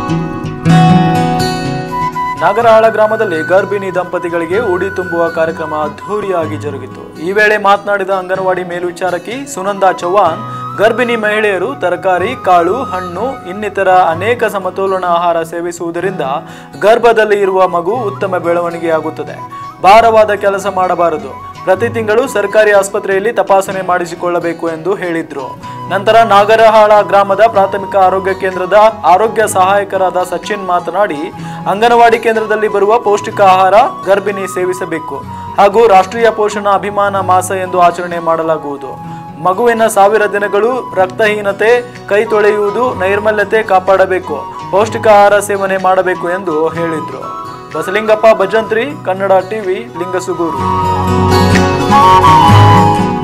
ನಾಗರಹಾಳ ಗ್ರಾಮದಲ್ಲಿ ಗರ್ಭಿಣಿ ದಂಪತಿಗಳಿಗೆ ಉಡಿ ತುಂಬುವ ಕಾರ್ಯಕ್ರಮ ಅದ್ಧೂರಿಯಾಗಿ ಜರುಗಿತು ಈ ವೇಳೆ ಮಾತನಾಡಿದ ಅಂಗನವಾಡಿ ಮೇಲ್ವಿಚಾರಕಿ ಸುನಂದಾ ಚೌಹಾಣ್ ಗರ್ಭಿಣಿ ಮಹಿಳೆಯರು ತರಕಾರಿ ಕಾಳು ಹಣ್ಣು ಇನ್ನಿತರ ಅನೇಕ ಸಮತೋಲನ ಆಹಾರ ಸೇವಿಸುವುದರಿಂದ ಗರ್ಭದಲ್ಲಿ ಇರುವ ಮಗು ಉತ್ತಮ ಬೆಳವಣಿಗೆಯಾಗುತ್ತದೆ ಭಾರವಾದ ಕೆಲಸ ಮಾಡಬಾರದು ಪ್ರತಿ ತಿಂಗಳು ಸರ್ಕಾರಿ ಆಸ್ಪತ್ರೆಯಲ್ಲಿ ತಪಾಸಣೆ ಮಾಡಿಸಿಕೊಳ್ಳಬೇಕು ಎಂದು ಹೇಳಿದ್ರು ನಂತರ ನಾಗರಹಾಳ ಗ್ರಾಮದ ಪ್ರಾಥಮಿಕ ಆರೋಗ್ಯ ಕೇಂದ್ರದ ಆರೋಗ್ಯ ಸಹಾಯಕರಾದ ಸಚಿನ್ ಮಾತನಾಡಿ ಅಂಗನವಾಡಿ ಕೇಂದ್ರದಲ್ಲಿ ಬರುವ ಪೌಷ್ಟಿಕ ಆಹಾರ ಗರ್ಭಿಣಿ ಸೇವಿಸಬೇಕು ಹಾಗೂ ರಾಷ್ಟ್ರೀಯ ಪೋಷಣ ಅಭಿಮಾನ ಮಾಸ ಎಂದು ಆಚರಣೆ ಮಾಡಲಾಗುವುದು ಮಗುವಿನ ಸಾವಿರ ದಿನಗಳು ರಕ್ತಹೀನತೆ ಕೈ ತೊಳೆಯುವುದು ನೈರ್ಮಲ್ಯತೆ ಕಾಪಾಡಬೇಕು ಪೌಷ್ಟಿಕ ಆಹಾರ ಸೇವನೆ ಮಾಡಬೇಕು ಎಂದು ಹೇಳಿದ್ರು ಬಸಲಿಂಗಪ್ಪ ಭಜಂತ್ರಿ ಕನ್ನಡ ಟಿವಿ ಲಿಂಗಸುಗೂರು